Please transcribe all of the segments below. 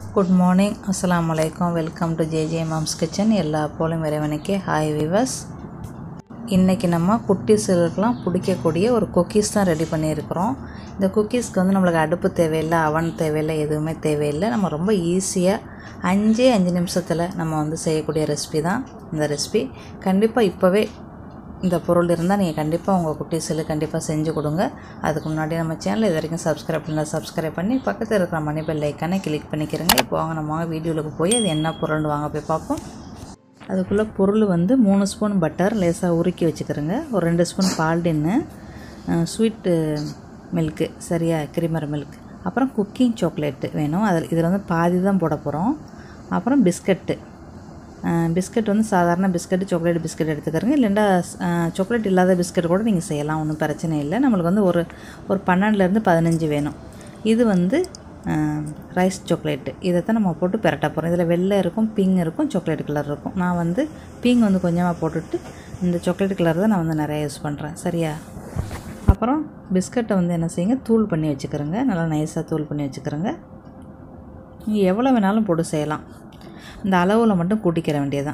Good morning அஸ்ஸலாமு அலைக்கும் welcome to JJ mom's kitchen எல்லா போலும் இறைவனுக்கே ஹாய் விவஸ் இன்றைக்கி நம்ம குட்டீஸுகளுக்கெலாம் பிடிக்கக்கூடிய ஒரு குக்கீஸ் தான் ரெடி பண்ணியிருக்கிறோம் இந்த குக்கீஸ்க்கு வந்து நம்மளுக்கு அடுப்பு தேவையில்லை அவன் தேவையில்லை எதுவுமே தேவையில்லை நம்ம ரொம்ப ஈஸியாக அஞ்சே அஞ்சு நிமிஷத்தில் நம்ம வந்து செய்யக்கூடிய ரெசிபி தான் இந்த ரெசிபி கண்டிப்பாக இப்போவே இந்த பொருள் இருந்தால் நீங்கள் கண்டிப்பாக உங்கள் குட்டீஸுக்கு கண்டிப்பாக செஞ்சு கொடுங்க அதுக்கு முன்னாடி நம்ம சேனல் இது வரைக்கும் சப்ஸ்கிரைப் பண்ணல சப்ஸ்கிரைப் பண்ணி பக்கத்தில் இருக்கிற மணி பெல் ஐக்கானை கிளிக் பண்ணிக்கிறங்க இப்போ வாங்க நம்ம வாங்க வீடியோவுக்கு போய் அது என்ன பொருள்னு வாங்க போய் பார்ப்போம் அதுக்குள்ளே பொருள் வந்து மூணு ஸ்பூன் பட்டர் லேசாக உருக்கி வச்சுக்கிறோங்க ஒரு ரெண்டு ஸ்பூன் பால்டின்னு ஸ்வீட்டு மில்க்கு சரியா கிரிமர் மில்க் அப்புறம் குக்கிங் சாக்லேட்டு வேணும் அதில் இதில் வந்து பாதி தான் போட போகிறோம் அப்புறம் பிஸ்கட்டு பிஸ்கட் வந்து சாதாரண பிஸ்கட் சாக்லேட் பிஸ்கட் எடுத்துக்கிறங்க இல்லைண்டா சாக்லேட் இல்லாத பிஸ்கட் கூட நீங்கள் செய்யலாம் ஒன்றும் பிரச்சனை இல்லை நம்மளுக்கு வந்து ஒரு ஒரு பன்னெண்டுலேருந்து பதினஞ்சு வேணும் இது வந்து ரைஸ் சாக்லேட்டு இதை தான் நம்ம போட்டு பெரட்ட போகிறோம் இதில் வெள்ளை இருக்கும் பிங்க் இருக்கும் சாக்லேட் கலர் இருக்கும் நான் வந்து பிங்க் வந்து கொஞ்சமாக போட்டுட்டு இந்த சாக்லேட் கலர் தான் நான் வந்து நிறையா யூஸ் பண்ணுறேன் சரியா அப்புறம் பிஸ்கட்டை வந்து என்ன செய்யுங்க தூள் பண்ணி வச்சுக்கிறோங்க நல்லா நைஸாக தூள் பண்ணி வச்சுக்கிறோங்க நீங்கள் எவ்வளோ வேணாலும் போட்டு செய்யலாம் இந்த அளவில் மட்டும் கூட்டிக்கிற வேண்டியதான்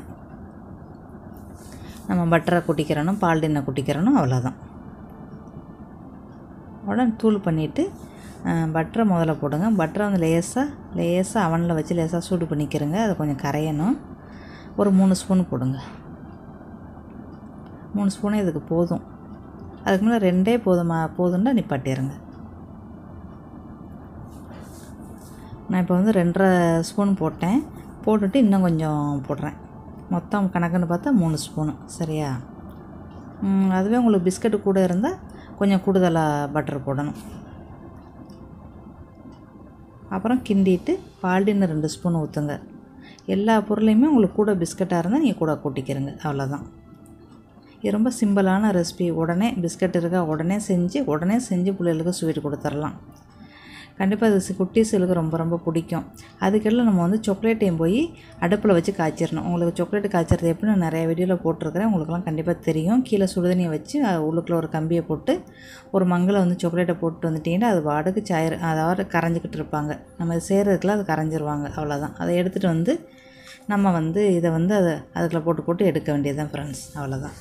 நம்ம பட்டரை கூட்டிக்கிறணும் பால்டினை கூட்டிக்கிறணும் அவ்வளோதான் உடனே தூள் பண்ணிவிட்டு பட்டரை முதல்ல போடுங்க பட்டரை வந்து லேசாக லேசாக அவனில் வச்சு லேசாக சூடு பண்ணிக்கிறங்க அது கொஞ்சம் கரையணும் ஒரு மூணு ஸ்பூன் போடுங்க மூணு ஸ்பூனே இதுக்கு போதும் அதுக்கு மேலே ரெண்டே போதுமா போதும்னா நிப்பாட்டிடுங்க நான் இப்போ வந்து ரெண்டரை ஸ்பூன் போட்டேன் போட்டுட்டு இன்னும் கொஞ்சம் போடுறேன் மொத்தம் கணக்குன்னு பார்த்தா மூணு ஸ்பூனு சரியா அதுவே உங்களுக்கு பிஸ்கட்டு கூட இருந்தால் கொஞ்சம் கூடுதலாக பட்டர் போடணும் அப்புறம் கிண்டிட்டு பால்டின்னு ரெண்டு ஸ்பூன் ஊற்றுங்க எல்லா பொருளையுமே உங்களுக்கு கூட பிஸ்கட்டாக இருந்தால் நீங்கள் கூட கூட்டிக்கிறங்க அவ்வளோதான் இது ரொம்ப சிம்பிளான ரெசிபி உடனே பிஸ்கட் இருக்கா உடனே செஞ்சு உடனே செஞ்சு பிள்ளைகளுக்கு ஸ்வீட் கொடுத்துர்லாம் கண்டிப்பாக அது குட்டீஸுகளுக்கு ரொம்ப ரொம்ப பிடிக்கும் அதுக்கெல்லாம் நம்ம வந்து சாக்லேட்டையும் போய் அடுப்பில் வச்சு காய்ச்சிடணும் உங்களுக்கு சாக்லேட் காய்ச்சறது எப்படி நான் நிறைய வீடியோவில் போட்டிருக்கிறேன் உங்களுக்குலாம் கண்டிப்பாக தெரியும் கீழே சுடுதண்ணியை வச்சு உள்ளுக்குள்ள ஒரு கம்பியை போட்டு ஒரு மங்களை வந்து சாக்லேட்டை போட்டு வந்துட்டிங்கன்னா அது வாடகை சாயிரு அதாவது கரைஞ்சிக்கிட்டு இருப்பாங்க நம்ம செய்கிறதுக்குலாம் அது கரைஞ்சிருவாங்க அவ்வளோதான் அதை எடுத்துகிட்டு வந்து நம்ம வந்து இதை வந்து அதை அதுக்குள்ளே போட்டு போட்டு எடுக்க வேண்டியது தான் ஃப்ரெண்ட்ஸ் அவ்வளோதான்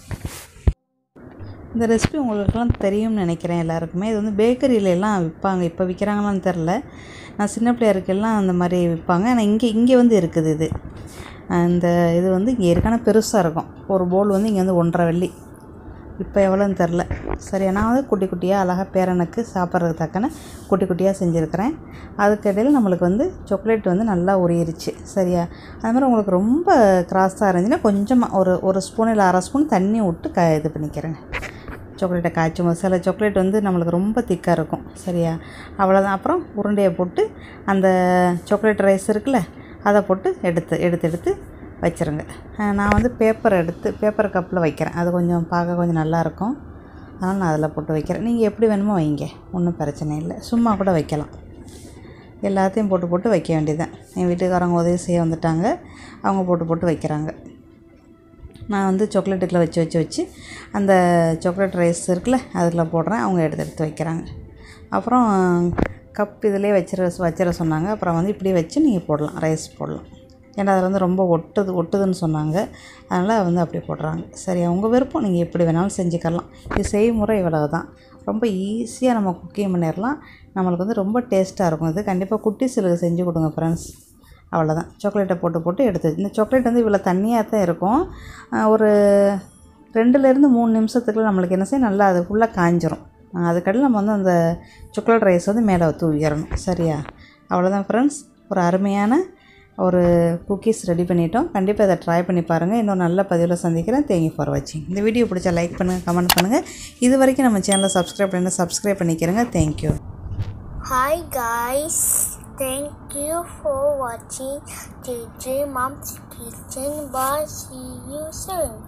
இந்த ரெசிபி உங்களுக்கெல்லாம் தெரியும்னு நினைக்கிறேன் எல்லாருக்குமே இது வந்து பேக்கரியிலலாம் விற்பாங்க இப்போ விற்கிறாங்களான்னு தெரில நான் சின்ன பிள்ளையாருக்கெல்லாம் அந்த மாதிரி விற்பாங்க ஆனால் இங்கே இங்கே வந்து இருக்குது இது இந்த இது வந்து இங்கே இருக்கான பெருசாக இருக்கும் ஒரு போல் வந்து இங்கே வந்து ஒன்றரை வெள்ளி இப்போ எவ்வளோன்னு தெரில சரியா நான் வந்து குட்டி குட்டியாக அழகாக பேரனுக்கு சாப்பிட்றதுக்கு தக்கன குட்டி குட்டியாக செஞ்சுருக்கிறேன் அதுக்கிடையில் நம்மளுக்கு வந்து சாக்லேட் வந்து நல்லா உரியிருச்சு சரியா அது மாதிரி உங்களுக்கு ரொம்ப கிராஸாக இருந்துச்சுன்னா கொஞ்சமாக ஒரு ஒரு ஸ்பூன் இல்லை அரை ஸ்பூன் தண்ணி விட்டு க இது பண்ணிக்கிறேங்க சாக்லேட்டை காய்ச்சும் போது சில சாக்லேட் வந்து நம்மளுக்கு ரொம்ப திக்காக இருக்கும் சரியா அவ்வளோதான் அப்புறம் உருண்டையை போட்டு அந்த சாக்லேட் ரைஸ் இருக்குல்ல அதை போட்டு எடுத்து எடுத்து எடுத்து வச்சுருங்க நான் வந்து பேப்பர் எடுத்து பேப்பர் கப்பில் வைக்கிறேன் அது கொஞ்சம் பார்க்க கொஞ்சம் நல்லாயிருக்கும் அதனால் நான் அதில் போட்டு வைக்கிறேன் நீங்கள் எப்படி வேணுமோ வைங்க ஒன்றும் பிரச்சனை இல்லை சும்மா கூட வைக்கலாம் எல்லாத்தையும் போட்டு போட்டு வைக்க வேண்டியதான் என் வீட்டுக்காரங்க உதவி செய்ய வந்துட்டாங்க அவங்க போட்டு போட்டு வைக்கிறாங்க நான் வந்து சாக்லேட்டுக்குள்ளே வச்சு வச்சு வச்சு அந்த சாக்லேட் ரைஸ் இருக்குல்ல அதில் போடுறேன் அவங்க எடுத்து எடுத்து வைக்கிறாங்க அப்புறம் கப் இதிலே வச்சிட வச்சிட சொன்னாங்க அப்புறம் வந்து இப்படி வச்சு நீங்கள் போடலாம் ரைஸ் போடலாம் ஏன்னா அதில் வந்து ரொம்ப ஒட்டுது ஒட்டுதுன்னு சொன்னாங்க அதனால் வந்து அப்படி போடுறாங்க சரி உங்கள் விருப்பம் நீங்கள் எப்படி வேணாலும் செஞ்சுக்கலாம் இது செய்முறை இவ்வளவு தான் ரொம்ப ஈஸியாக நம்ம குக்கிங் பண்ணிடலாம் நம்மளுக்கு வந்து ரொம்ப டேஸ்ட்டாக இருக்கும் இது கண்டிப்பாக குட்டீஸுகளுக்கு செஞ்சு கொடுங்க ஃப்ரெண்ட்ஸ் அவ்வளோதான் சாக்லேட்டை போட்டு போட்டு எடுத்து இந்த சாக்லேட் வந்து இவ்வளோ தண்ணியாக தான் இருக்கும் ஒரு ரெண்டுலேருந்து மூணு நிமிஷத்துக்குள்ள நம்மளுக்கு என்ன செய்யும் நல்லா அது ஃபுல்லாக காஞ்சிரும் அதுக்கடையில் நம்ம வந்து அந்த சாக்லேட் ரைஸ் வந்து மேலே தூவிக்கிறணும் சரியா அவ்வளோதான் ஃப்ரெண்ட்ஸ் ஒரு அருமையான ஒரு குக்கீஸ் ரெடி பண்ணிட்டோம் கண்டிப்பாக இதை ட்ரை பண்ணி பாருங்கள் இன்னும் நல்ல பதிவில் சந்திக்கிறேன் தேங்க்யூ ஃபார் வாட்சிங் இந்த வீடியோ பிடிச்சா லைக் பண்ணுங்கள் கமெண்ட் பண்ணுங்கள் இது வரைக்கும் நம்ம சேனலை சப்ஸ்கிரைப் பண்ணி சப்ஸ்கிரைப் பண்ணிக்கிறேங்க thank you Hi guys, thank you for watching JJ Mom's Kitchen. Bye, see you soon.